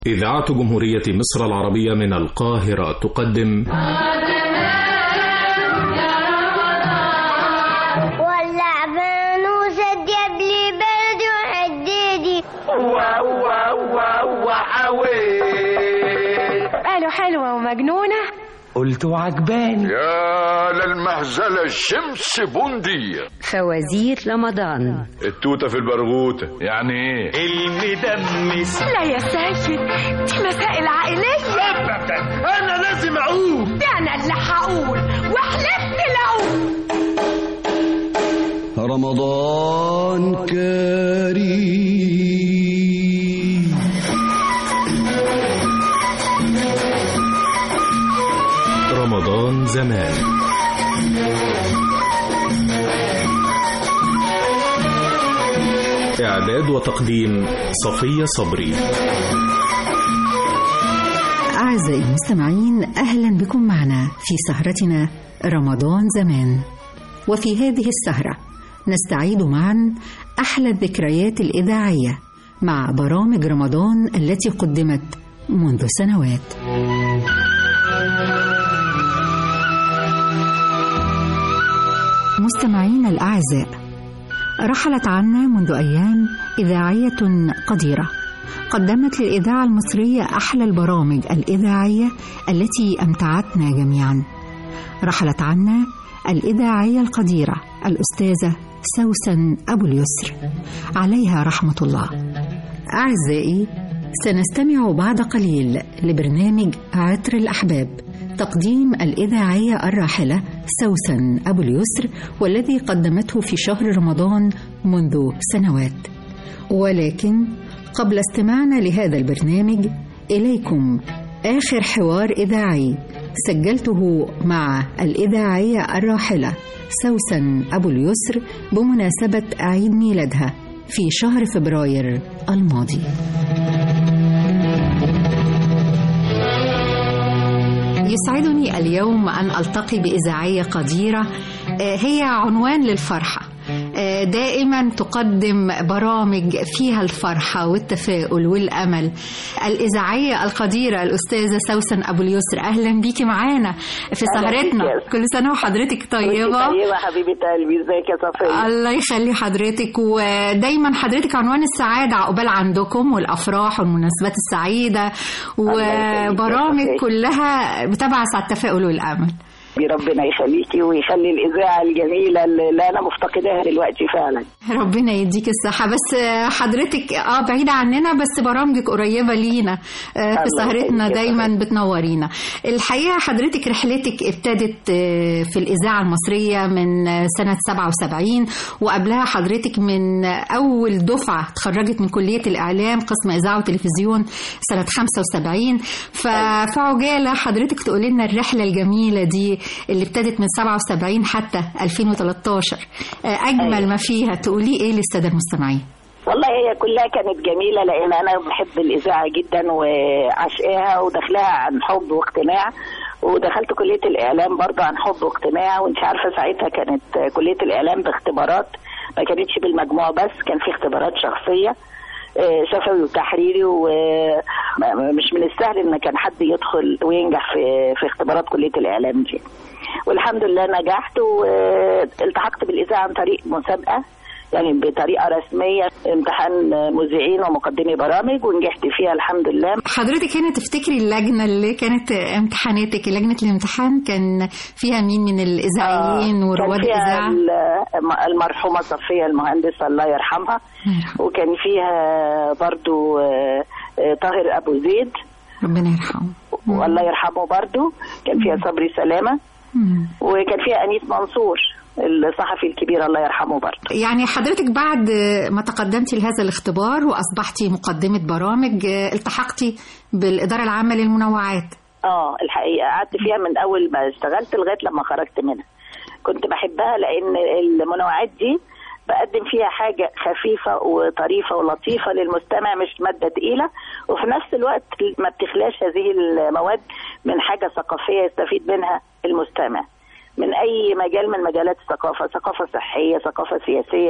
إذاعة جمهورية مصر العربية من القاهرة تقدم ولع فانوس الدب لي برد وحديدي قالوا حلوة ومجنونة قلت وعجباني يا للمهزلة الشمس بندية فوازير رمضان التوتة في البرغوتة يعني ايه المدمس لا يا سيد دي مسائل عائلية انا لازم اقوم ده أنا اللي هقول وحلفت لو رمضان كريم رمضان زمان إعداد وتقديم صفية صبري أعزائي المستمعين أهلا بكم معنا في سهرتنا رمضان زمان وفي هذه السهرة نستعيد معا أحلى الذكريات الإذاعية مع برامج رمضان التي قدمت منذ سنوات مستمعينا الأعزاء رحلت عنا منذ أيام إذاعية قديرة قدمت للإذاعة المصرية أحلى البرامج الإذاعية التي أمتعتنا جميعا رحلت عنا الإذاعية القديرة الأستاذة سوسن أبو اليسر عليها رحمة الله أعزائي سنستمع بعد قليل لبرنامج عطر الأحباب تقديم الإذاعية الراحلة سوسن أبو اليسر والذي قدمته في شهر رمضان منذ سنوات ولكن قبل استماعنا لهذا البرنامج إليكم آخر حوار إذاعي سجلته مع الإذاعية الراحلة سوسن أبو اليسر بمناسبة عيد ميلادها في شهر فبراير الماضي يسعدني اليوم أن ألتقي بإذاعية قديرة آه، هي عنوان للفرحة آه، دائما تقدم برامج فيها الفرحة والتفاؤل والأمل الإذاعية القديرة الأستاذة سوسن أبو اليسر أهلا بيكي معانا في سهرتنا كل سنة وحضرتك طيبة طيبة حبيبة قلبي ازيك يا صفية الله يخلي حضرتك ودايما حضرتك عنوان السعادة عقبال عندكم والأفراح والمناسبات السعيدة وبرامج يخليك. كلها بتبعث على التفاؤل والأمل ربنا يخليكي ويخلي الإذاعة الجميلة اللي أنا مفتقداها دلوقتي فعلا ربنا يديك الصحة بس حضرتك اه بعيدة عننا بس برامجك قريبة لينا آه، في الله سهرتنا يخليك يا دايما بتنورينا الحقيقة حضرتك رحلتك ابتدت آه، في الإذاعة المصرية من آه، سنة 77 وقبلها حضرتك من أول دفعة تخرجت من كلية الإعلام قسم إذاعة وتلفزيون سنة 75 ففي عجالة حضرتك تقولي لنا الرحلة الجميلة دي اللي ابتدت من 77 حتى 2013 آه، أجمل أيوة. ما فيها تقولي إيه للسادة المستمعين والله هي كلها كانت جميلة لأن أنا بحب الإذاعة جدا وعشقها ودخلها عن حب واقتناع ودخلت كلية الإعلام برضه عن حب واقتناع وأنت عارفة ساعتها كانت كلية الإعلام باختبارات ما كانتش بالمجموع بس كان في اختبارات شخصية آه، شفوي وتحريري ومش من السهل ان كان حد يدخل وينجح في في اختبارات كليه الاعلام دي والحمد لله نجحت والتحقت بالاذاعه عن طريق مسابقه يعني بطريقه رسميه امتحان مذيعين ومقدمي برامج ونجحت فيها الحمد لله حضرتك هنا تفتكري اللجنة اللي كانت امتحاناتك لجنة الامتحان كان فيها مين من الإذاعيين ورواد كان فيها الإذاعة ال- المرحومه صفيه المهندسه الله يرحمها وكان فيها برضو آه، آه، طاهر ابو زيد ربنا يرحمه والله يرحمه برضو كان فيها صبري سلامه مم. وكان فيها انيس منصور الصحفي الكبير الله يرحمه برضه يعني حضرتك بعد ما تقدمتي لهذا الاختبار وأصبحتي مقدمة برامج التحقتي بالإدارة العامة للمنوعات اه الحقيقه قعدت فيها من اول ما اشتغلت لغايه لما خرجت منها كنت بحبها لان المنوعات دي بقدم فيها حاجة خفيفة وطريفة ولطيفة للمستمع مش مادة تقيلة وفي نفس الوقت ما بتخلاش هذه المواد من حاجة ثقافية يستفيد منها المستمع من أي مجال من مجالات الثقافة ثقافة صحية ثقافة سياسية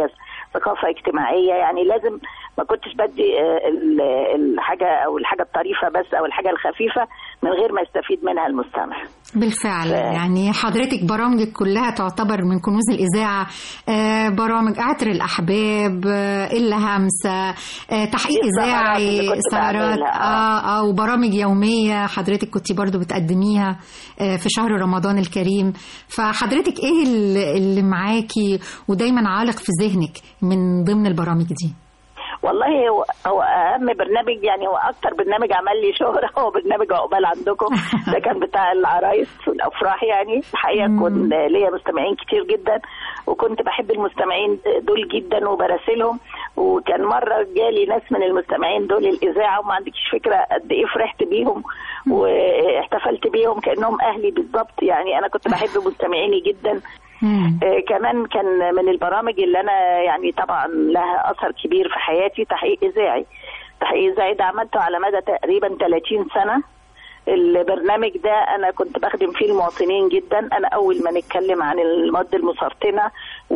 ثقافه اجتماعيه يعني لازم ما كنتش بدي آه، ال- الحاجه او الحاجه الطريفه بس او الحاجه الخفيفه من غير ما يستفيد منها المستمع بالفعل يعني حضرتك برامجك كلها تعتبر من كنوز الإذاعة آه، برامج عطر الأحباب آه، إلا همسة آه، تحقيق دي السهرات اللي إذاعي كنت سهرات بعملها، آه آه وبرامج يومية حضرتك كنت برضو بتقدميها آه، في شهر رمضان الكريم فحضرتك إيه اللي اللي معاكي ودايما عالق في ذهنك من ضمن البرامج دي والله هو, هو اهم برنامج يعني هو اكتر برنامج عمل لي شهره هو برنامج عقبال عندكم ده كان بتاع العرايس والافراح يعني الحقيقه كنت ليا مستمعين كتير جدا وكنت بحب المستمعين دول جدا وبراسلهم وكان مره جالي ناس من المستمعين دول الاذاعه وما عندكش فكره قد ايه فرحت بيهم واحتفلت بيهم كانهم اهلي بالظبط يعني انا كنت بحب مستمعيني جدا آه، كمان كان من البرامج اللي انا يعني طبعا لها اثر كبير في حياتي تحقيق اذاعي تحقيق اذاعي ده عملته على مدى تقريبا 30 سنه البرنامج ده انا كنت بخدم فيه المواطنين جدا انا اول ما نتكلم عن المواد المسرطنه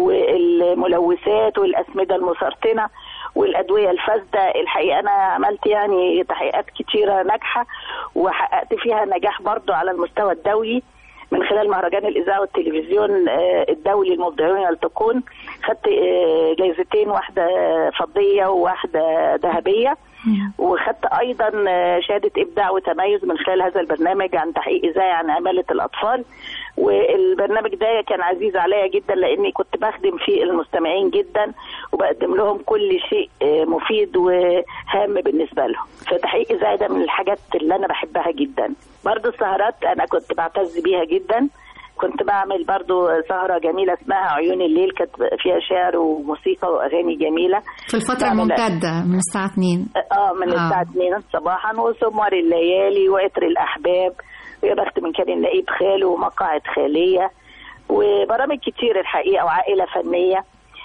والملوثات والاسمده المسرطنه والادويه الفاسده الحقيقه انا عملت يعني تحقيقات كتيره ناجحه وحققت فيها نجاح برضو على المستوى الدولي من خلال مهرجان الاذاعه والتلفزيون آه، الدولي المبدعون يلتقون خدت آه، جايزتين واحده فضيه وواحده ذهبيه وخدت ايضا آه، شهاده ابداع وتميز من خلال هذا البرنامج عن تحقيق اذاعي عن عماله الاطفال والبرنامج ده كان عزيز عليا جدا لاني كنت بخدم فيه المستمعين جدا وبقدم لهم كل شيء آه، مفيد وهام بالنسبه لهم فتحقيق اذاعي ده من الحاجات اللي انا بحبها جدا برضو السهرات انا كنت بعتز بيها جدا كنت بعمل برضو سهرة جميلة اسمها عيون الليل كانت فيها شعر وموسيقى وأغاني جميلة في الفترة بعمل- الممتدة من الساعة 2 اه من آه. الساعة 2 صباحا وسمر الليالي وعطر الأحباب ويا بخت من كان نقيب خاله ومقاعد خالية وبرامج كتير الحقيقة وعائلة فنية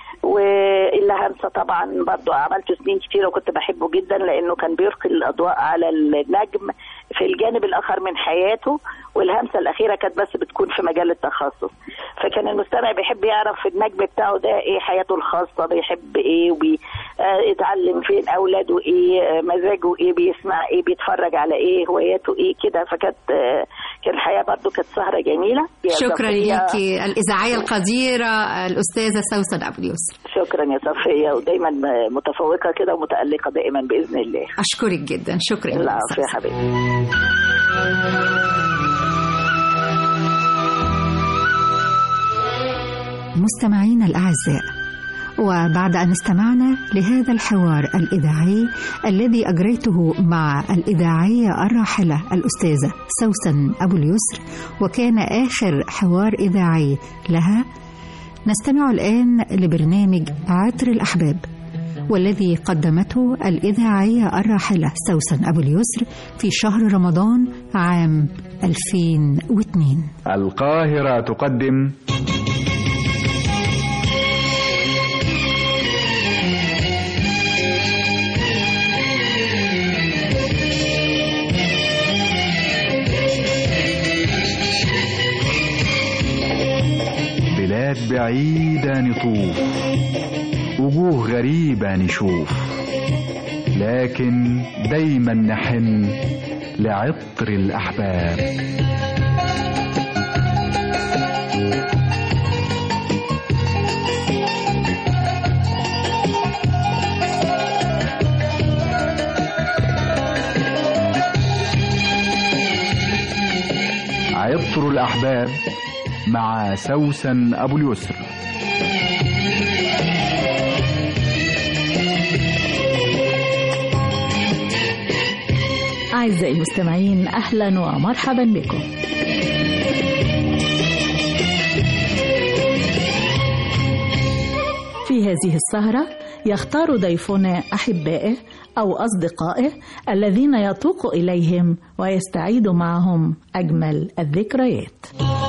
وإلا همسة طبعا برضو عملت سنين كتير وكنت بحبه جدا لأنه كان بيلقي الأضواء على النجم في الجانب الآخر من حياته والهمسة الأخيرة كانت بس بتكون في مجال التخصص فكان المستمع بيحب يعرف النجم بتاعه ده إيه حياته الخاصة بيحب إيه وبيتعلم فين أولاده إيه آه، مزاجه إيه بيسمع إيه بيتفرج على إيه هواياته إيه كده فكانت آه، كان الحياة برضو كانت سهرة جميلة شكرا صفية. ليكي الإذاعية القديرة الأستاذة سوسن أبو اليسر شكرا يا صفية ودايما متفوقة كده ومتألقة دائما بإذن الله أشكرك جدا شكرا يا العفو يا حبيبي مستمعينا الأعزاء وبعد أن استمعنا لهذا الحوار الإذاعي الذي أجريته مع الإذاعية الراحلة الأستاذة سوسن أبو اليسر وكان آخر حوار إذاعي لها نستمع الآن لبرنامج عطر الأحباب والذي قدمته الإذاعية الراحلة سوسن أبو اليسر في شهر رمضان عام 2002 القاهرة تقدم بلاد بعيدة نطوف وجوه غريبة نشوف لكن دايما نحن لعطر الأحباب عطر الأحباب مع سوسن أبو اليسر أعزائي المستمعين أهلا ومرحبا بكم في هذه السهرة يختار ضيفنا أحبائه أو أصدقائه الذين يتوق إليهم ويستعيد معهم أجمل الذكريات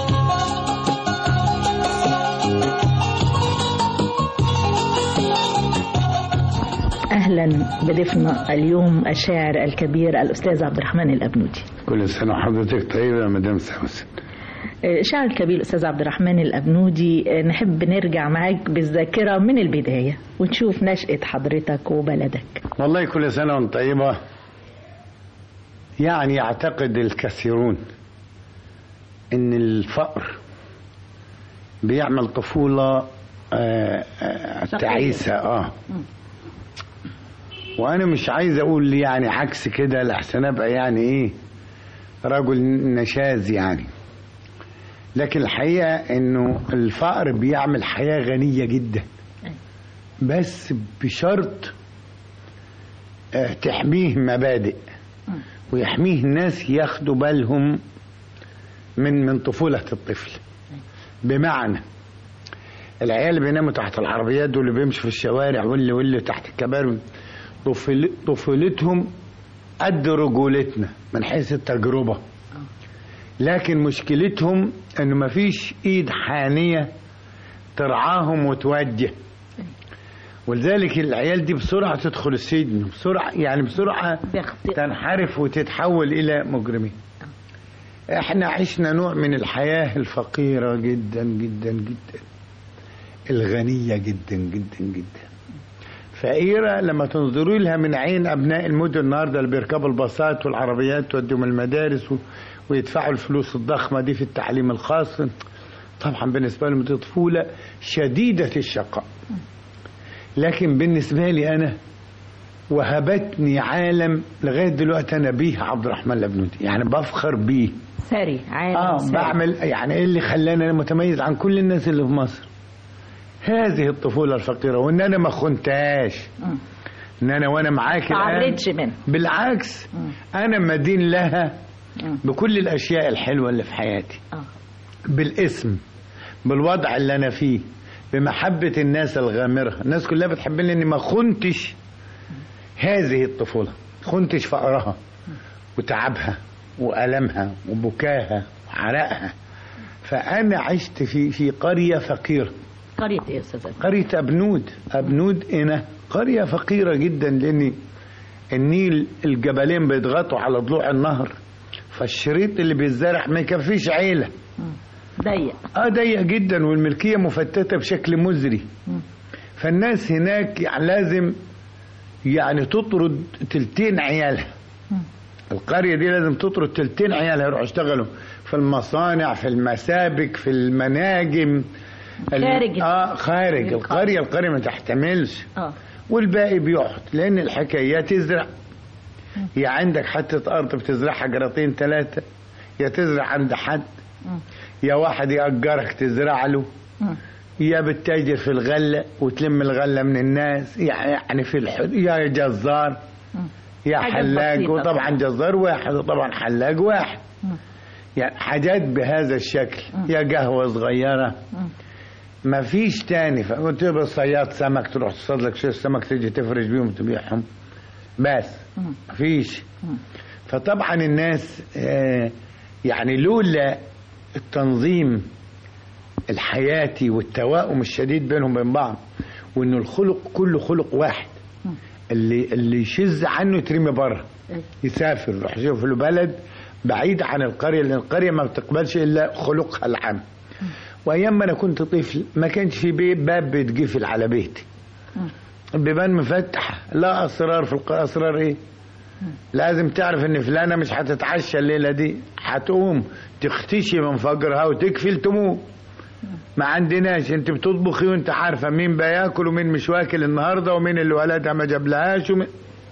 أهلا بضيفنا اليوم الشاعر الكبير الأستاذ عبد الرحمن الأبنودي كل سنة وحضرتك طيبة يا مدام سوسن الشاعر الكبير الأستاذ عبد الرحمن الأبنودي نحب نرجع معاك بالذاكرة من البداية ونشوف نشأة حضرتك وبلدك والله كل سنة وانت طيبة يعني يعتقد الكثيرون ان الفقر بيعمل طفولة آه، آه، تعيسة اه وانا مش عايز اقول يعني عكس كده لحسن ابقى يعني ايه رجل نشاز يعني لكن الحقيقة انه الفقر بيعمل حياة غنية جدا بس بشرط آه، تحميه مبادئ ويحميه الناس ياخدوا بالهم من من طفولة الطفل بمعنى العيال اللي بيناموا تحت العربيات دول اللي بيمشوا في الشوارع واللي واللي تحت الكباري طفل طفولتهم قد رجولتنا من حيث التجربة لكن مشكلتهم انه مفيش ايد حانية ترعاهم وتوجه ولذلك العيال دي بسرعة تدخل السجن بسرعة يعني بسرعة تنحرف وتتحول إلى مجرمين احنا عشنا نوع من الحياة الفقيرة جدا جدا جدا الغنية جدا جدا جدا فقيرة لما تنظروا لها من عين أبناء المدن النهاردة اللي بيركبوا الباصات والعربيات توديهم المدارس و... ويدفعوا الفلوس الضخمة دي في التعليم الخاص طبعا بالنسبة لهم دي طفولة شديدة الشقاء لكن بالنسبة لي أنا وهبتني عالم لغاية دلوقتي أنا بيه عبد الرحمن الأبنودي يعني بفخر بيه ثري عالم اه ثري. بعمل يعني ايه اللي خلاني انا متميز عن كل الناس اللي في مصر هذه الطفولة الفقيرة وان انا ما خنتهاش مم. ان انا وانا معاك الان تعرضش منه بالعكس انا مدين لها بكل الاشياء الحلوة اللي في حياتي آه. بالاسم بالوضع اللي انا فيه بمحبة الناس الغامرة الناس كلها بتحبني اني ما خنتش هذه الطفولة خنتش فقرها وتعبها وألمها وبكاها وعرقها فأنا عشت في في قرية فقيرة قرية ايه يا استاذ قرية أبنود أبنود هنا قرية فقيرة جدا لأن النيل الجبلين بيضغطوا على ضلوع النهر فالشريط اللي بيتزرع ما يكفيش عيلة ضيق اه ضيق جدا والملكية مفتتة بشكل مزري فالناس هناك يعني لازم يعني تطرد تلتين عيالها القرية دي لازم تطرد تلتين عيالها يروحوا يشتغلوا في المصانع في المسابك في المناجم ال- خارج اه خارج القرية. القرية القرية ما تحتملش اه والباقي بيقعد لان الحكايه يا تزرع يا عندك حته ارض بتزرعها جراتين ثلاثه يا تزرع عند حد يا واحد يأجرك تزرع له يا بتتاجر في الغله وتلم الغله من الناس يعني في الحد يا جزار يا حاجات حلاق بسيطة وطبعا طبعا. جزار واحد وطبعا حلاق واحد يعني حاجات بهذا الشكل يا قهوه صغيره ما فيش تاني فكنت تبقى صياد سمك تروح تصطاد لك شويه سمك تيجي تفرش بيهم وتبيعهم بس ما فيش فطبعا الناس آه، يعني لولا التنظيم الحياتي والتوائم الشديد بينهم وبين بعض وان الخلق كله خلق واحد اللي اللي يشذ عنه يترمي بره يسافر يروح يشوف له بلد بعيد عن القريه لان القريه ما بتقبلش الا خلقها العام وايام ما انا كنت طفل ما كانش في بي- باب بيتقفل على بيتي البيبان مفتحه لا اسرار في الق- اسرار ايه لازم تعرف ان فلانه مش هتتعشى الليله دي هتقوم تختشي من فجرها وتكفل تموت ما عندناش انت بتطبخي وانت عارفه مين بياكل ومين مش واكل النهارده ومين اللي ولدها ما جابلهاش ومين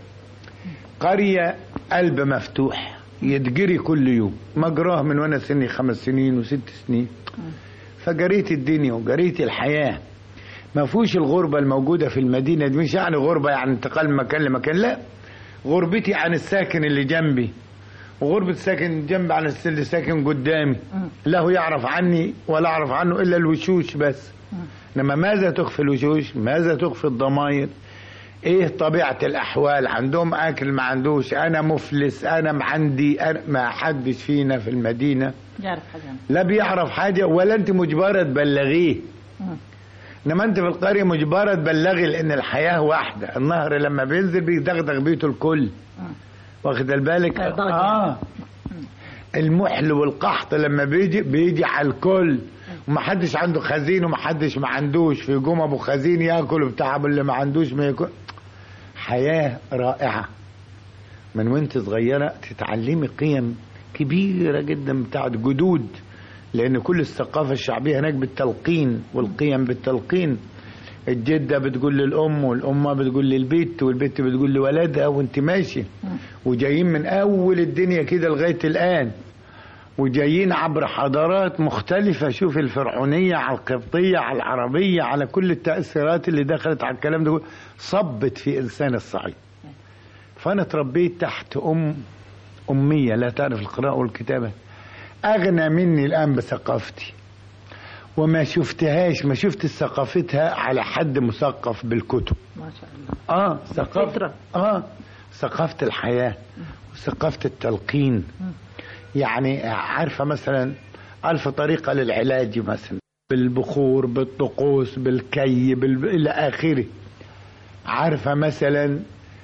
قريه قلب مفتوح يتجري كل يوم مجراه من وانا سني خمس سنين وست سنين فجريت الدنيا وجريت الحياه ما فيهوش الغربه الموجوده في المدينه دي مش يعني غربه يعني انتقال من مكان لمكان لا غربتي عن الساكن اللي جنبي وغربة الساكن جنبي عن الس- اللي ساكن قدامي لا هو يعرف عني ولا أعرف عنه إلا الوشوش بس إنما ماذا تخفي الوشوش ماذا تخفي الضمائر ايه طبيعة الاحوال عندهم اكل ما عندوش انا مفلس انا ما عندي أنا ما حدش فينا في المدينة يعرف حاجة لا بيعرف حاجة ولا انت مجبرة تبلغيه انما انت في القرية مجبرة تبلغي لان الحياة واحدة النهر لما بينزل بيدغدغ بيته الكل واخد بالك اه المحل والقحط لما بيجي بيجي على الكل ومحدش عنده خزين ومحدش ما عندوش في يقوم ابو خزين ياكل وبتاع أبو اللي ما عندوش ما ياكل حياه رائعه من وانت صغيره تتعلمي قيم كبيره جدا بتاعت جدود لان كل الثقافه الشعبيه هناك بالتلقين والقيم بالتلقين الجده بتقول للام والام بتقول للبيت والبيت بتقول لولدها وانت ماشي وجايين من اول الدنيا كده لغايه الان وجايين عبر حضارات مختلفة شوف الفرعونية على القبطية على العربية على كل التأثيرات اللي دخلت على الكلام ده صبت في إنسان الصعيد فأنا تربيت تحت أم أمية لا تعرف القراءة والكتابة أغنى مني الآن بثقافتي وما شفتهاش ما شفت ثقافتها على حد مثقف بالكتب ما شاء الله اه ثقافة اه ثقافة الحياة وثقافة التلقين يعني عارفة مثلا ألف طريقة للعلاج مثلا بالبخور بالطقوس بالكي بال... إلى آخره عارفة مثلا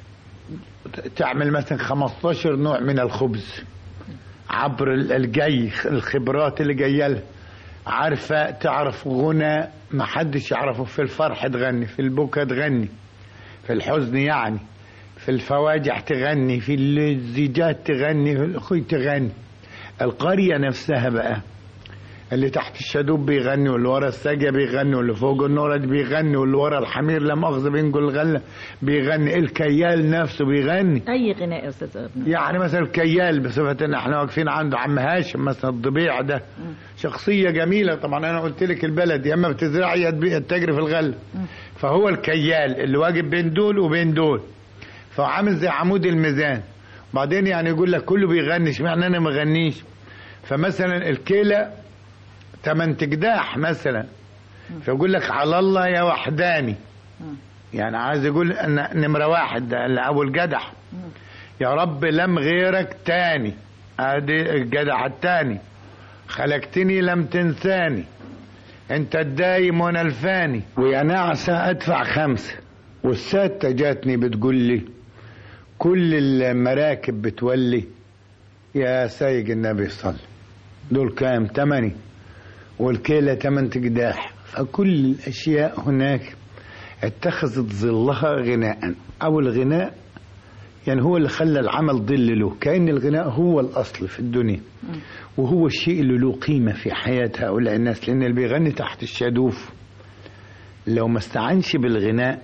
تعمل مثلا 15 نوع من الخبز عبر الجي الخبرات اللي جايه لها عارفة تعرف غنى ما حدش يعرفه في الفرح تغني في البكا تغني في الحزن يعني في الفواجع تغني في الزيجات تغني في الأخوي تغني القرية نفسها بقى اللي تحت الشدوب بيغني واللي ورا الساجة بيغني واللي فوق النورج بيغني واللي ورا الحمير لا مؤاخذة بينقل الغلة بيغني الكيال نفسه بيغني اي غناء يا استاذ ابني يعني مثلا الكيال بصفة ان احنا واقفين عنده عم هاشم مثلا الضبيع ده شخصية جميلة طبعا انا قلت لك البلد يا اما بتزرعي يا تبيع- تجري في الغلة فهو الكيال اللي واقف بين دول وبين دول فعامل زي عمود الميزان بعدين يعني يقول لك كله بيغني اشمعنى انا ما غنيش فمثلا الكيلة تمن تجداح مثلا فيقول لك على الله يا وحداني يعني عايز يقول ان نمرة واحد ده اللي ابو الجدح يا رب لم غيرك تاني ادي الجدع التاني خلقتني لم تنساني انت الدايم وانا الفاني ويا نعسة ادفع خمسة والساتة جاتني بتقول لي كل المراكب بتولي يا سيد النبي صلى دول كام تمني والكيلة تمن تجداح فكل الأشياء هناك اتخذت ظلها غناء أو الغناء يعني هو اللي خلى العمل ظل له كأن الغناء هو الأصل في الدنيا وهو الشيء اللي له قيمة في حياة هؤلاء الناس لأن اللي بيغني تحت الشادوف لو ما استعنش بالغناء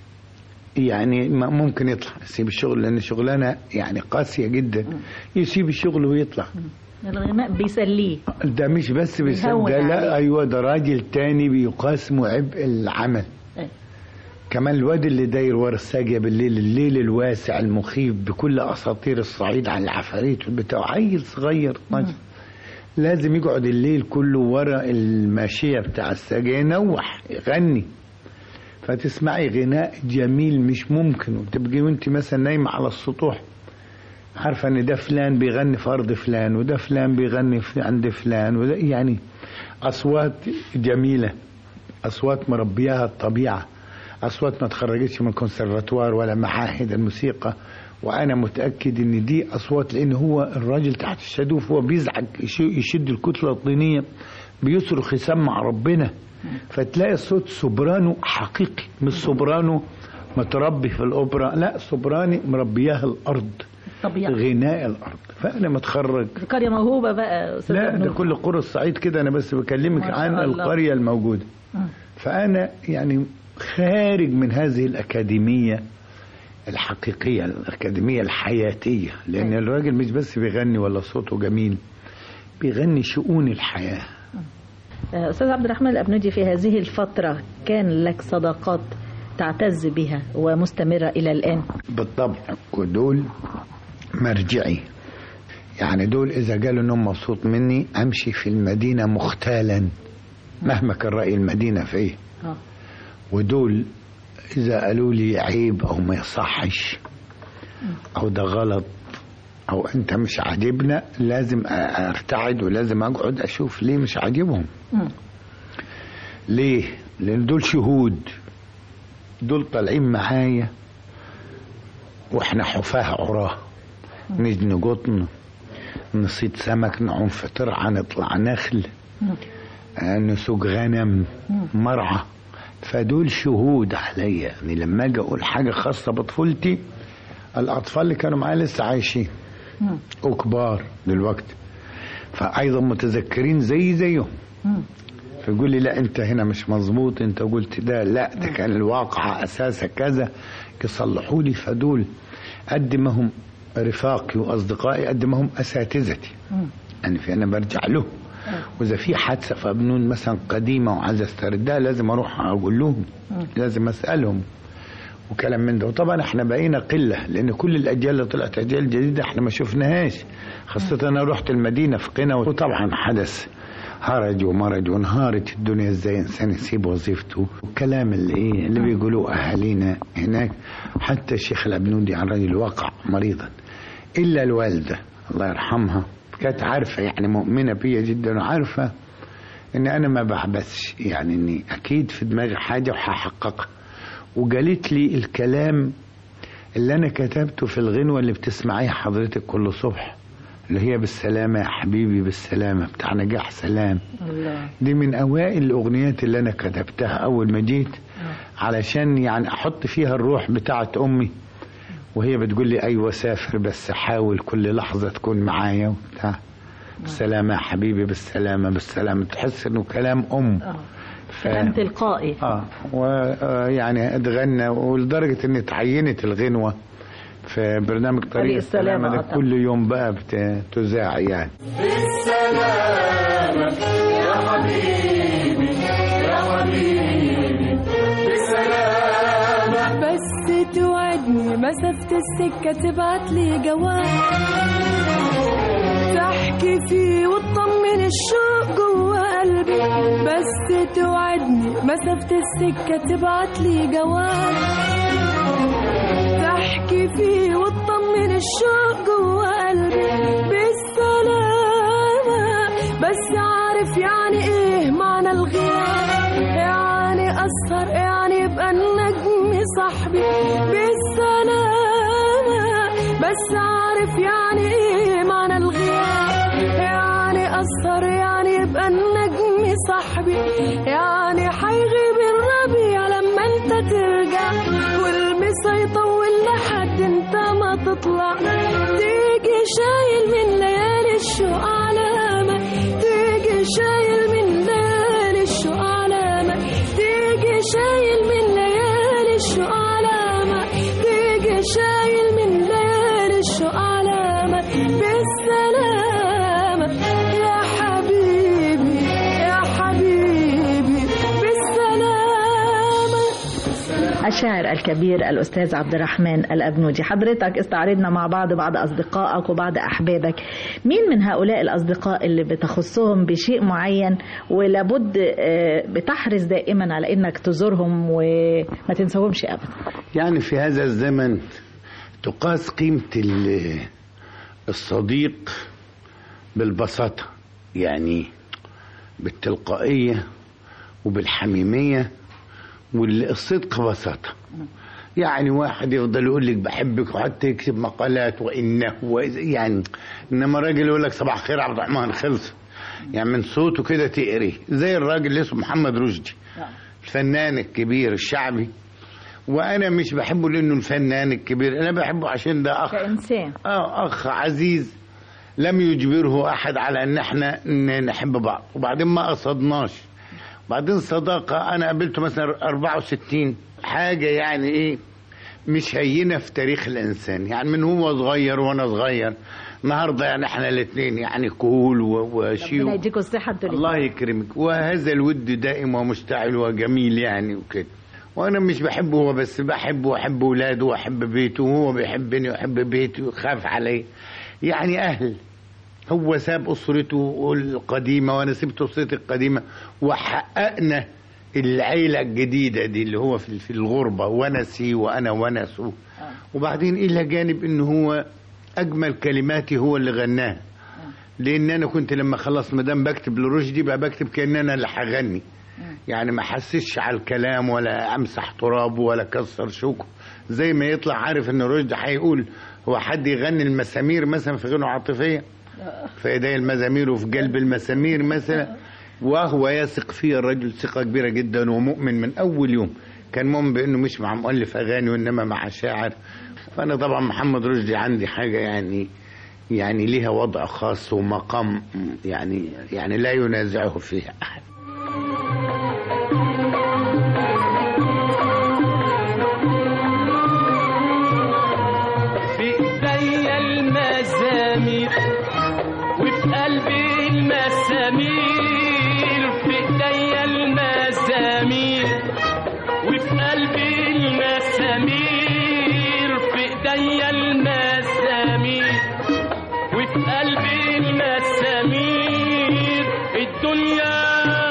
يعني ما ممكن يطلع يسيب الشغل لأن شغلانة يعني قاسية جدا يسيب الشغل ويطلع الغناء بيسليه ده مش بس بيسيب بيهون ده لا عليه. أيوة ده راجل تاني بيقاسمه عبء العمل إيه. كمان الواد اللي داير ورا الساقية بالليل الليل الواسع المخيف بكل اساطير الصعيد عن العفاريت بتاعه عيل صغير ماشي. لازم يقعد الليل كله ورا الماشية بتاع الساقية ينوح يغني فتسمعي غناء جميل مش ممكن وتبقي وانت مثلا نايمة على السطوح عارفة ان ده فلان بيغني في ارض فلان وده فلان بيغني في عند فلان وده يعني اصوات جميلة اصوات مربياها الطبيعة اصوات ما تخرجتش من الكونسرفاتوار ولا معاهد الموسيقى وانا متاكد ان دي اصوات لان هو الراجل تحت الشادوف هو بيزعج يش- يشد الكتله الطينيه بيصرخ يسمع ربنا فتلاقي صوت سوبرانو حقيقي مش سوبرانو متربي في الاوبرا لا سوبراني مربياها الارض طبيعي غناء الارض فانا متخرج قرية موهوبة بقى يا أستاذ لا ابني. ده كل قرى الصعيد كده انا بس بكلمك ما شاء عن الله. القريه الموجوده مم. فأنا يعني خارج من هذه الأكاديمية الحقيقية الأكاديمية الحياتية لأن الراجل مش بس بيغني ولا صوته جميل بيغني شؤون الحياة آه، أستاذ عبد الرحمن الأبنودي في هذه الفترة كان لك صداقات تعتز بها ومستمرة إلى الآن بالطبع ودول مرجعي يعني دول إذا قالوا إنهم مبسوط مني أمشي في المدينة مختالا مهما كان رأي المدينة فيه آه. ودول إذا قالوا لي عيب أو ما يصحش أو ده غلط أو أنت مش عاجبنا لازم أ- أرتعد ولازم أقعد أشوف ليه مش عاجبهم مم. ليه؟ لأن دول شهود دول طالعين معايا وإحنا حفاة عراه نجن قطن نصيد سمك نعوم في ترعة نطلع نخل آه، نسوق غنم مرعى فدول شهود عليا يعني لما اجي اقول حاجه خاصه بطفولتي الاطفال اللي كانوا معايا لسه عايشين وكبار دلوقتي فايضا متذكرين زي زيهم فيقول لي لا انت هنا مش مظبوط انت قلت ده لا ده كان الواقع اساسا كذا يصلحوا لي فدول قد ما هم رفاقي واصدقائي قد ما هم اساتذتي يعني في انا برجع له واذا في حادثه في ابنون مثلا قديمه وعايز استردها لازم اروح اقول لهم لازم اسالهم وكلام من ده وطبعا احنا بقينا قله لان كل الاجيال اللي طلعت اجيال جديده احنا ما شفناهاش خاصه انا رحت المدينه في قنا وطبعا حدث هرج ومرج وانهارت الدنيا ازاي انسان يسيب وظيفته والكلام اللي ايه اللي بيقولوه اهالينا هناك حتى الشيخ الابنودي عن راجل وقع مريضا الا الوالده الله يرحمها كانت عارفه يعني مؤمنه بيا جدا وعارفه ان انا ما بحبسش يعني اني اكيد في دماغي حاجه وهحققها وقالت لي الكلام اللي انا كتبته في الغنوه اللي بتسمعيها حضرتك كل صبح اللي هي بالسلامه يا حبيبي بالسلامه بتاع نجاح سلام الله دي من اوائل الاغنيات اللي انا كتبتها اول ما جيت علشان يعني احط فيها الروح بتاعت امي وهي بتقول لي ايوه سافر بس حاول كل لحظه تكون معايا وبتاع بالسلامه يا حبيبي بالسلامه بالسلامه تحس انه كلام ام ف... كلام تلقائي اه ويعني اتغنى ولدرجه ان اتعينت الغنوه في برنامج طريق, طريق السلامة، ده آه طبعا. كل يوم بقى بتذاع يعني بالسلامة يا حبيبي يا حبيبي بالسلامة بس توعدني مسافة السكة تبعت لي جواب تحكي فيه وتطمن الشوق جوا قلبي بس توعدني مسافة السكة تبعت لي جواب تحكي فيه وتطمن الشوق جوا قلبي بالسلامة بس عارف يعني ايه معنى الغياب يعني أسهر يعني يبقى النجم صاحبي بالسلامة بس عارف يعني ايه معنى الغياب يعني أسهر يعني يبقى النجم صاحبي يعني حيغيب الربيع لما انت ترجع والمسا يطول لحد انت ما تطلع تيجي شايل من ليالي الشوق علامة تيجي شايل من ليالي الشوق علامة تيجي شايل من ليالي الشوق علامة تيجي شايل من ليالي الشوق علامة بالسلامة يا حبيبي يا حبيبي بالسلامة الشاعر الكبير الأستاذ عبد الرحمن الأبنودي حضرتك استعرضنا مع بعض بعض أصدقائك وبعض أحبابك مين من هؤلاء الأصدقاء اللي بتخصهم بشيء معين ولابد آه، بتحرص دائما على أنك تزورهم وما تنساهمش أبدا يعني في هذا الزمن تقاس قيمة ال- الصديق بالبساطة يعني بالتلقائية وبالحميمية والصدق بساطة يعني واحد يفضل يقول لك بحبك وحتى يكتب مقالات وانه وإذا- يعني انما راجل يقول لك صباح الخير عبد الرحمن خلص يعني من صوته كده تقري زي الراجل اللي اسمه محمد رشدي الفنان الكبير الشعبي وانا مش بحبه لانه الفنان الكبير انا بحبه عشان ده اخ كإنسان اه اخ عزيز لم يجبره احد على ان احنا ن- نحب بعض وبعدين ما قصدناش بعدين صداقة انا قابلته مثلا 64 حاجة يعني ايه مش هينة في تاريخ الانسان يعني من هو صغير وانا صغير النهارده يعني احنا الاثنين يعني كهول و- ربنا وشيوخ يديكم الصحة انتوا الله يكرمك وهذا الود دائم ومشتعل وجميل يعني وكده وانا مش بحبه هو بس بحبه واحب اولاده واحب بيته وهو بيحبني ويحب بيته ويخاف علي يعني اهل هو ساب اسرته القديمه وانا سبت اسرتي القديمه وحققنا العيله الجديده دي اللي هو في في الغربه ونسي وانا ونسه وبعدين الى جانب ان هو اجمل كلماتي هو اللي غناها لان انا كنت لما خلص مدام بكتب لرشدي بقى بكتب كان انا اللي هغني يعني ما حسش على الكلام ولا امسح ترابه ولا كسر شوكه زي ما يطلع عارف ان رشدي هيقول هو حد يغني المسامير مثلا في غنوه عاطفيه في ايدي المزامير وفي قلب المسامير مثلا وهو يثق فيه الرجل ثقة كبيرة جدا ومؤمن من أول يوم كان مؤمن بأنه مش مع مؤلف أغاني وإنما مع شاعر فأنا طبعا محمد رشدي عندي حاجة يعني يعني ليها وضع خاص ومقام يعني يعني لا ينازعه فيه أحد في ايديا المزامير وفي قلبي المسامير في ايديا المزامير وفي قلبي المسامير في ايديا المزامير وفي قلبي المسامير الدنيا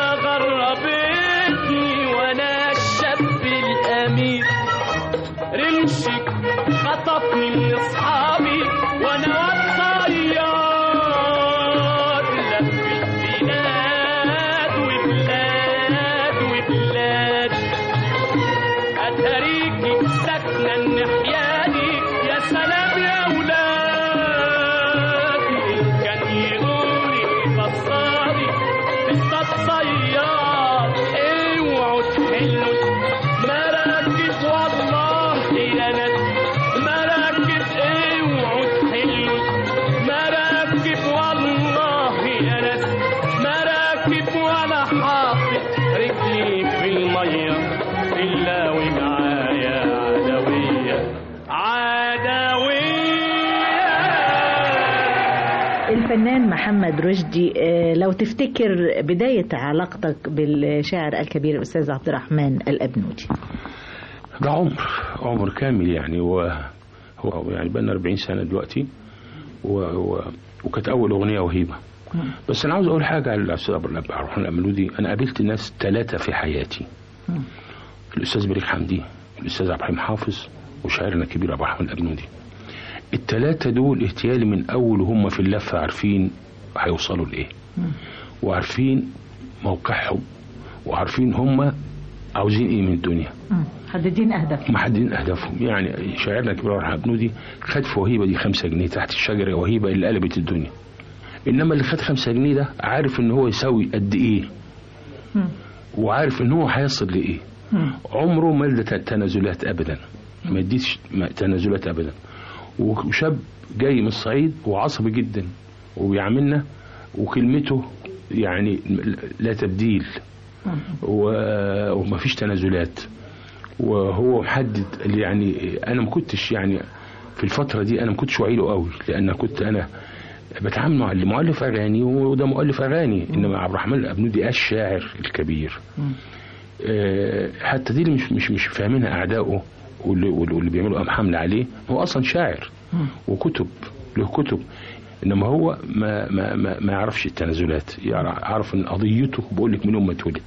غربتني وانا الشاب الامير رمشك خطفني من اصحابي وانا والطيار لفت بلاد وبلاد وبلاد اتاريكي ساكنه النحياني يا سلام يا ولاد كان يقولي بصاري اصطاد صياد اوعوا تحلوا مراكب والله يا ناس مراكب اوعوا تحلوا مراكب والله يا ناس مراكب وانا حاطط رجلي في الميه الا ومعايا عدويه عدويه الفنان محمد رشدي آه، لو تفتكر بداية علاقتك بالشاعر الكبير الأستاذ عبد الرحمن الأبنودي ده عمر عمر كامل يعني و هو يعني بقى 40 سنة دلوقتي و... و... وكانت أول أغنية وهيبة بس أنا عاوز أقول حاجة على الأستاذ عبد الرحمن الأمنودي أنا قابلت ناس ثلاثة في حياتي الأستاذ بليغ حمدي الأستاذ عبد الرحيم حافظ وشاعرنا الكبير عبد الرحمن الأبنودي الثلاثة دول اهتيالي من أول هم في اللفة عارفين هيوصلوا لإيه وعارفين موقعهم وعارفين هم عاوزين إيه من الدنيا محددين أهداف محددين اهدافهم يعني شاعرنا الكبير عبد الرحمن الابنودي خد في وهيبه دي خمسة جنيه تحت الشجره وهيبه اللي قلبت الدنيا انما اللي خد خمسة جنيه ده عارف ان هو يساوي قد ايه وعارف ان هو هيصل لايه عمره ما ادى تنازلات ابدا ما اديش ما- تنازلات ابدا وشاب جاي من الصعيد وعصبي جدا وبيعاملنا وكلمته يعني لا تبديل و- ومفيش تنازلات وهو محدد اللي يعني انا ما كنتش يعني في الفتره دي انا ما كنتش واعي له قوي لان كنت انا بتعامل مع اللي مؤلف اغاني وده مؤلف اغاني انما عبد الرحمن الابنودي الشاعر الكبير آه، حتى دي اللي مش مش مش فاهمينها اعدائه واللي, واللي بيعملوا حمله عليه هو اصلا شاعر وكتب له كتب انما هو ما ما ما, ما يعرفش التنازلات يعرف ان قضيته بقول لك من يوم ما اتولد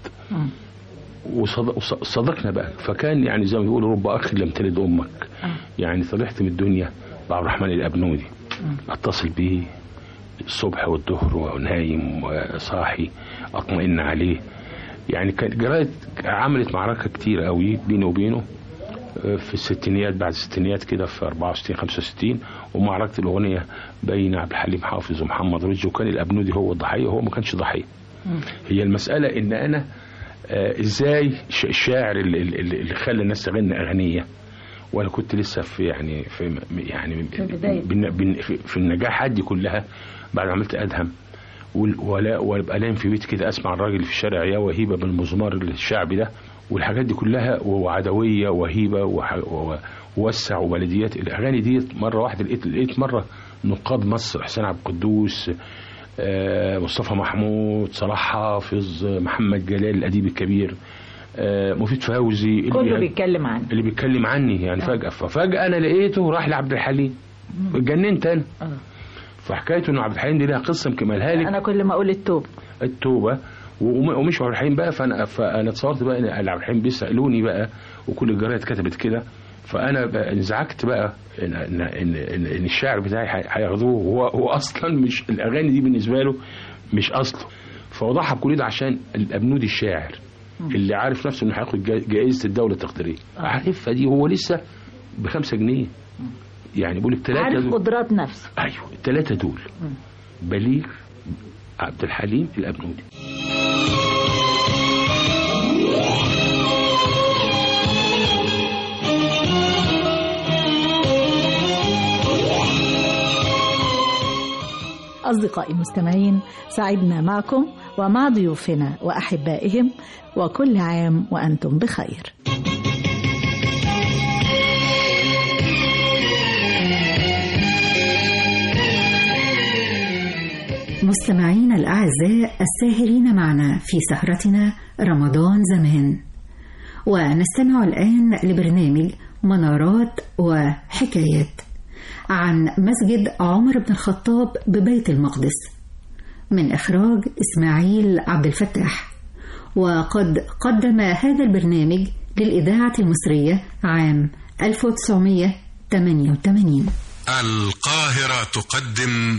وصد- وص- صدقنا بقى فكان يعني زي ما بيقولوا رب اخ لم تلد امك يعني طلعت من الدنيا بعبد الرحمن الابنودي اتصل بيه الصبح والظهر ونايم وصاحي اطمئن عليه يعني كانت جرايد عملت معركه كتير قوي بيني وبينه آه، في الستينيات بعد الستينيات كده في 64 65 ومعركه الاغنيه بين عبد الحليم حافظ ومحمد رشدي وكان الابنودي هو الضحيه وهو ما كانش ضحيه هي المساله ان انا آه، ازاي ش- الشاعر اللي, اللي اللي خلى الناس تغني اغنيه وانا كنت لسه في يعني في يعني في البداية. بن- بن- في- في النجاحات دي كلها بعد ما عملت ادهم وال- ولا وابقى نايم في بيت كده اسمع الراجل في الشارع يا وهيبه بالمزمار الشعبي ده والحاجات دي كلها وعدويه وهيبه وح- و- ووسع وبلديات الاغاني دي مره واحده لقيت لقيت مره نقاد مصر حسين عبد القدوس آه، مصطفى محمود صلاح حافظ محمد جلال الاديب الكبير آه، مفيد فوزي اللي كله بيها- بيتكلم عنه اللي بيتكلم عني يعني فجأة ففجأة أنا لقيته راح لعبد الحليم اتجننت أنا فحكايته إن عبد الحليم دي لها قصة مكملها لك أنا كل ما أقول التوب التوبة وم- ومش عبد الحليم بقى فأنا فأنا اتصورت بقى إن عبد الحليم بيسألوني بقى وكل الجرايد كتبت كده فأنا بقى انزعجت بقى إن, إن, إن, إن, إن الشعر بتاعي هي- هياخدوه وهو هو أصلا مش الأغاني دي بالنسبة له مش أصله فوضحها بكل ده عشان الأبنودي الشاعر اللي عارف نفسه انه هياخد جا- جائزه الدوله التقديريه عارفها دي هو لسه بخمسة جنيه يعني بيقول لك ثلاثه عارف دول قدرات نفسه ايوه الثلاثه دول بليغ عبد الحليم الأبنودي أصدقائي المستمعين سعدنا معكم ومع ضيوفنا وأحبائهم وكل عام وأنتم بخير مستمعينا الأعزاء الساهرين معنا في سهرتنا رمضان زمان ونستمع الآن لبرنامج منارات وحكايات عن مسجد عمر بن الخطاب ببيت المقدس من إخراج إسماعيل عبد الفتاح وقد قدم هذا البرنامج للإذاعة المصرية عام 1988 القاهرة تقدم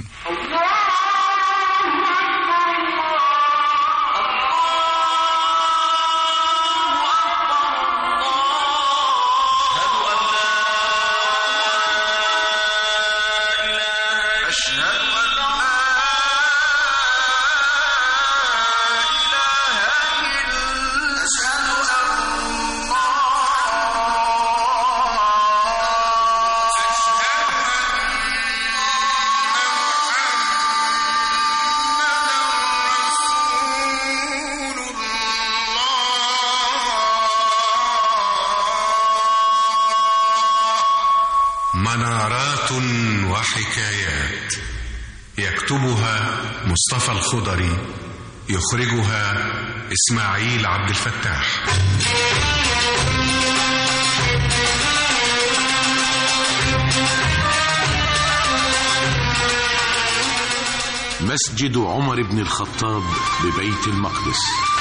منارات وحكايات يكتبها مصطفى الخضري يخرجها اسماعيل عبد الفتاح مسجد عمر بن الخطاب ببيت المقدس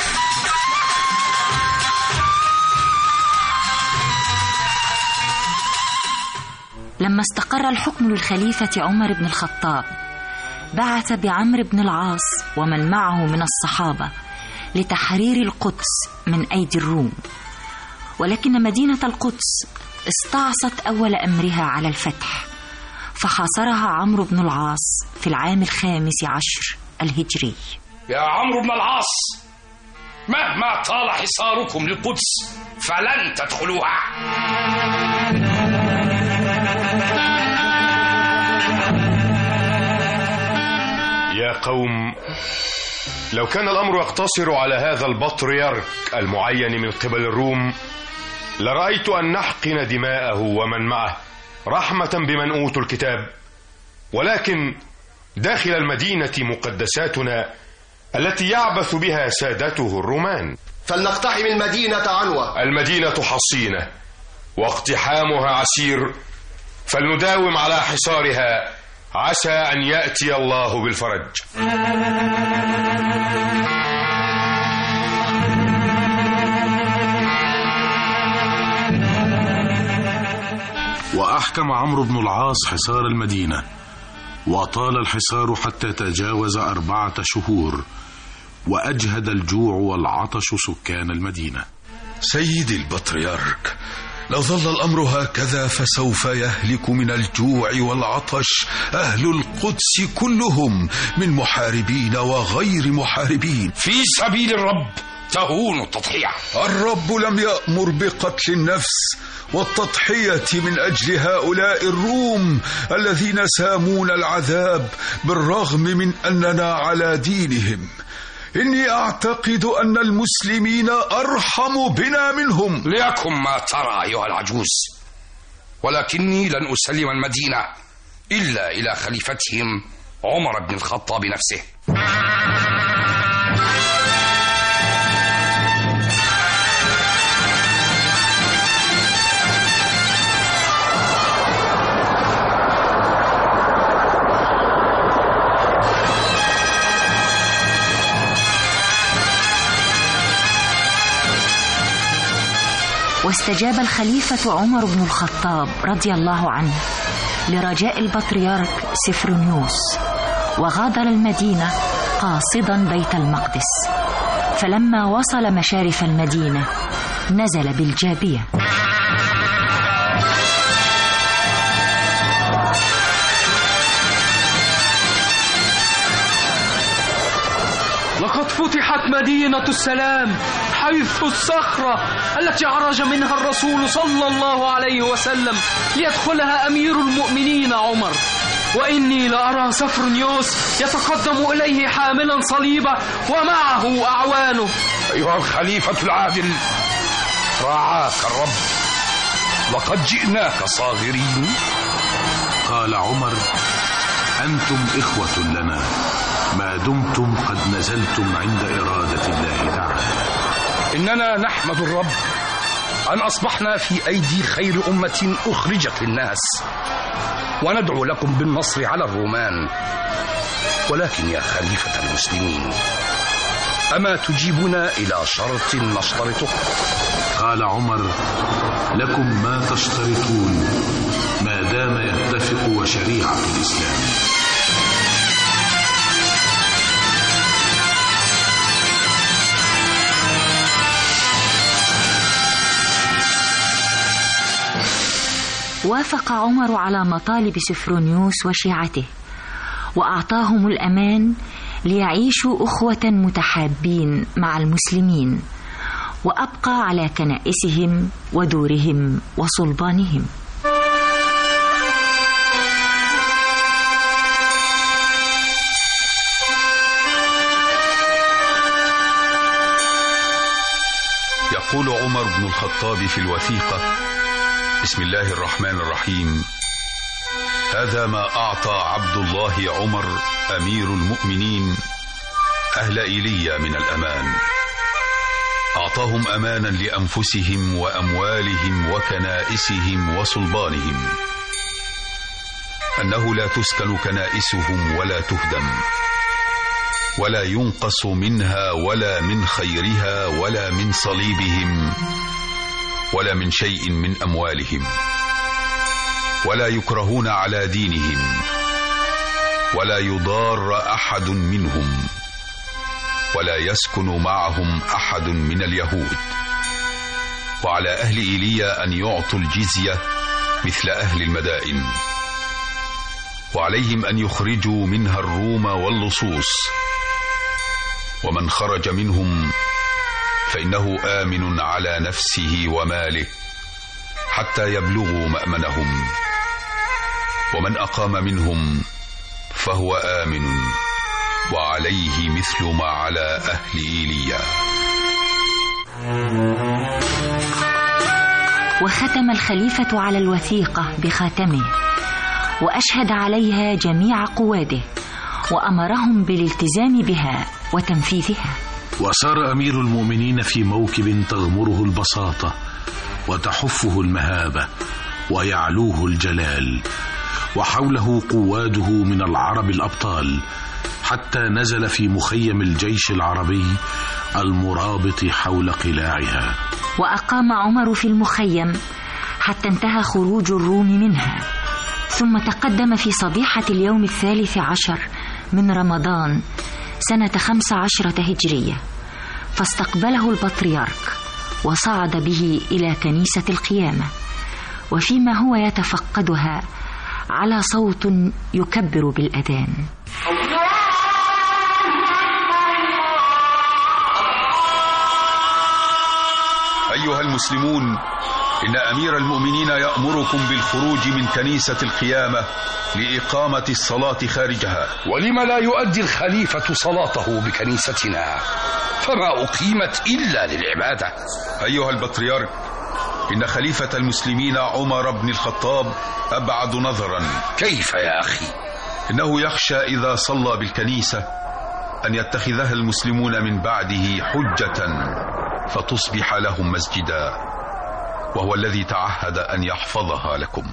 لما استقر الحكم للخليفة عمر بن الخطاب بعث بعمرو بن العاص ومن معه من الصحابة لتحرير القدس من أيدي الروم ولكن مدينة القدس استعصت أول أمرها على الفتح فحاصرها عمرو بن العاص في العام الخامس عشر الهجري يا عمرو بن العاص مهما طال حصاركم للقدس فلن تدخلوها يا قوم لو كان الأمر يقتصر على هذا البطريرك المعين من قبل الروم لرأيت أن نحقن دماءه ومن معه رحمة بمن أوتوا الكتاب ولكن داخل المدينة مقدساتنا التي يعبث بها سادته الرومان فلنقتحم المدينة عنوة المدينة حصينة واقتحامها عسير فلنداوم على حصارها عسى أن يأتي الله بالفرج وأحكم عمرو بن العاص حصار المدينة وطال الحصار حتى تجاوز أربعة شهور وأجهد الجوع والعطش سكان المدينة سيدي البطريرك لو ظل الأمر هكذا فسوف يهلك من الجوع والعطش أهل القدس كلهم من محاربين وغير محاربين في سبيل الرب تهون التضحية الرب لم يأمر بقتل النفس والتضحية من أجل هؤلاء الروم الذين سامون العذاب بالرغم من أننا على دينهم إني أعتقد أن المسلمين أرحم بنا منهم ليكن ما ترى أيها العجوز ولكني لن أسلم المدينة إلا إلى خليفتهم عمر بن الخطاب نفسه واستجاب الخليفة عمر بن الخطاب رضي الله عنه لرجاء البطريرك سفرونيوس وغادر المدينة قاصدا بيت المقدس فلما وصل مشارف المدينة نزل بالجابية لقد فتحت مدينة السلام حيث الصخرة التي عرج منها الرسول صلى الله عليه وسلم ليدخلها أمير المؤمنين عمر وإني لأرى سفرنيوس يتقدم إليه حاملا صليبه ومعه أعوانه أيها الخليفة العادل رعاك الرب لقد جئناك صاغرين قال عمر أنتم إخوة لنا ما دمتم قد نزلتم عند إرادة الله تعالى إننا نحمد الرب أن أصبحنا في أيدي خير أمة أخرجت للناس وندعو لكم بالنصر على الرومان ولكن يا خليفة المسلمين أما تجيبنا إلى شرط نشترطه قال عمر لكم ما تشترطون ما دام يتفق وشريعة الإسلام وافق عمر على مطالب سفرونيوس وشيعته واعطاهم الامان ليعيشوا اخوه متحابين مع المسلمين وابقى على كنائسهم ودورهم وصلبانهم يقول عمر بن الخطاب في الوثيقه بسم الله الرحمن الرحيم هذا ما اعطى عبد الله عمر امير المؤمنين اهل ايليا من الامان اعطاهم امانا لانفسهم واموالهم وكنائسهم وصلبانهم انه لا تسكن كنائسهم ولا تهدم ولا ينقص منها ولا من خيرها ولا من صليبهم ولا من شيء من اموالهم ولا يكرهون على دينهم ولا يضار احد منهم ولا يسكن معهم احد من اليهود وعلى اهل ايليا ان يعطوا الجزيه مثل اهل المدائن وعليهم ان يخرجوا منها الروم واللصوص ومن خرج منهم فانه امن على نفسه وماله حتى يبلغوا مامنهم ومن اقام منهم فهو امن وعليه مثل ما على اهل ايليا وختم الخليفه على الوثيقه بخاتمه واشهد عليها جميع قواده وامرهم بالالتزام بها وتنفيذها وصار امير المؤمنين في موكب تغمره البساطه وتحفه المهابه ويعلوه الجلال وحوله قواده من العرب الابطال حتى نزل في مخيم الجيش العربي المرابط حول قلاعها واقام عمر في المخيم حتى انتهى خروج الروم منها ثم تقدم في صبيحه اليوم الثالث عشر من رمضان سنه خمس عشره هجريه فاستقبله البطريرك وصعد به الى كنيسه القيامه وفيما هو يتفقدها على صوت يكبر بالاذان ايها المسلمون ان امير المؤمنين يامركم بالخروج من كنيسه القيامه لاقامه الصلاه خارجها ولم لا يؤدي الخليفه صلاته بكنيستنا فما اقيمت الا للعباده ايها البطريرك ان خليفه المسلمين عمر بن الخطاب ابعد نظرا كيف يا اخي انه يخشى اذا صلى بالكنيسه ان يتخذها المسلمون من بعده حجه فتصبح لهم مسجدا وهو الذي تعهد ان يحفظها لكم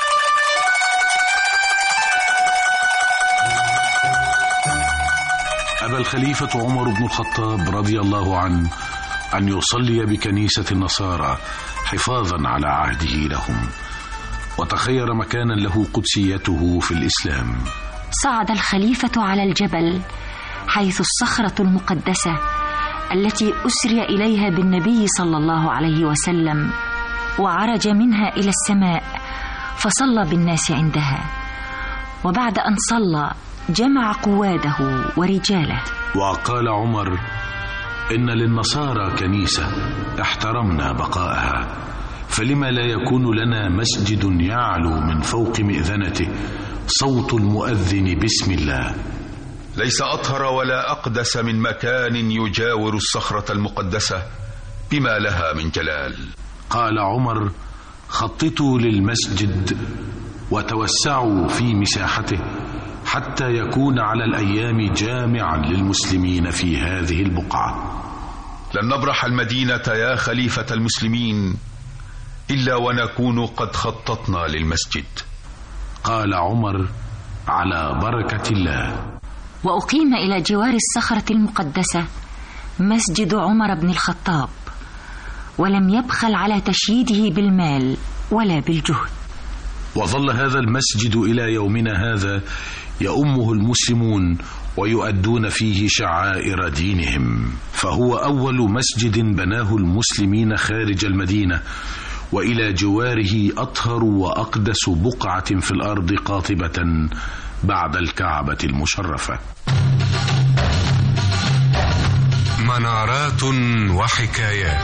أبى الخليفة عمر بن الخطاب رضي الله عنه أن يصلي بكنيسة النصارى حفاظا على عهده لهم وتخير مكانا له قدسيته في الإسلام صعد الخليفه على الجبل حيث الصخره المقدسه التي اسري اليها بالنبي صلى الله عليه وسلم وعرج منها الى السماء فصلى بالناس عندها وبعد ان صلى جمع قواده ورجاله وقال عمر إن للنصارى كنيسة احترمنا بقاءها فلما لا يكون لنا مسجد يعلو من فوق مئذنته صوت المؤذن بسم الله ليس أطهر ولا أقدس من مكان يجاور الصخرة المقدسة بما لها من جلال قال عمر خططوا للمسجد وتوسعوا في مساحته حتى يكون على الأيام جامعا للمسلمين في هذه البقعة لن نبرح المدينة يا خليفة المسلمين إلا ونكون قد خططنا للمسجد قال عمر على بركة الله وأقيم إلى جوار الصخرة المقدسة مسجد عمر بن الخطاب ولم يبخل على تشييده بالمال ولا بالجهد وظل هذا المسجد إلى يومنا هذا يؤمه المسلمون ويؤدون فيه شعائر دينهم فهو أول مسجد بناه المسلمين خارج المدينة وإلى جواره أطهر وأقدس بقعة في الأرض قاطبة بعد الكعبة المشرفة منارات وحكايات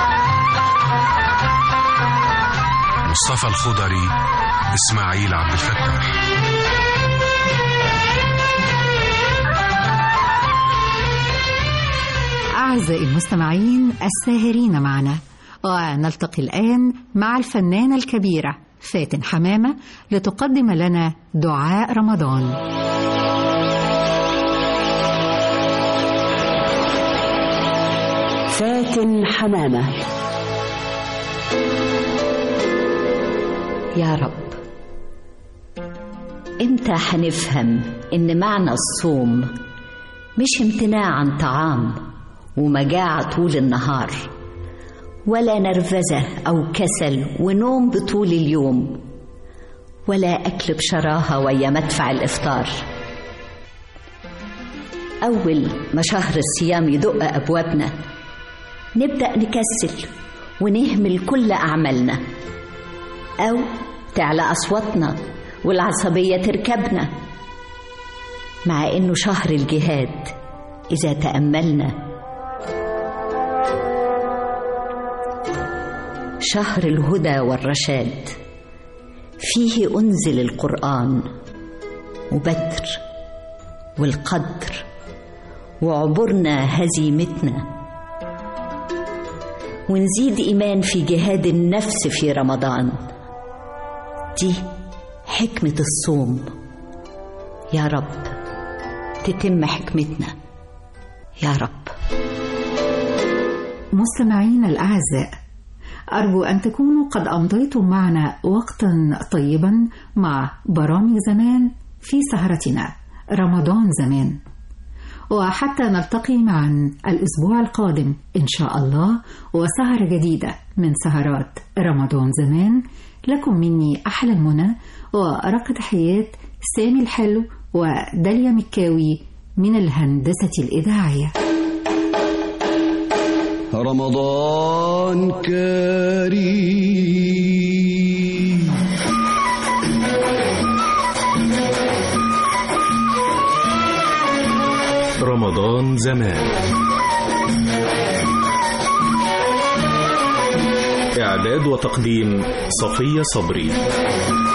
مصطفى الخضري اسماعيل عبد الفتاح أعزائي المستمعين الساهرين معنا ونلتقي الآن مع الفنانة الكبيرة فاتن حمامة لتقدم لنا دعاء رمضان فاتن حمامة يا رب امتى هنفهم ان معنى الصوم مش امتناع عن طعام ومجاعة طول النهار ولا نرفزة أو كسل ونوم بطول اليوم ولا أكل بشراهة ويا مدفع الإفطار أول ما شهر الصيام يدق أبوابنا نبدأ نكسل ونهمل كل أعمالنا أو تعلى أصواتنا والعصبية تركبنا مع إنه شهر الجهاد إذا تأملنا شهر الهدى والرشاد فيه أنزل القرآن وبدر والقدر وعبرنا هزيمتنا ونزيد إيمان في جهاد النفس في رمضان دي حكمة الصوم يا رب تتم حكمتنا يا رب مستمعينا الأعزاء أرجو أن تكونوا قد أمضيتم معنا وقتا طيبا مع برامج زمان في سهرتنا رمضان زمان وحتى نلتقي معا الأسبوع القادم إن شاء الله وسهرة جديدة من سهرات رمضان زمان لكم مني أحلى المنى وأرق تحيات سامي الحلو وداليا مكاوي من الهندسة الإذاعية رمضان كريم رمضان زمان إعداد وتقديم صفية صبري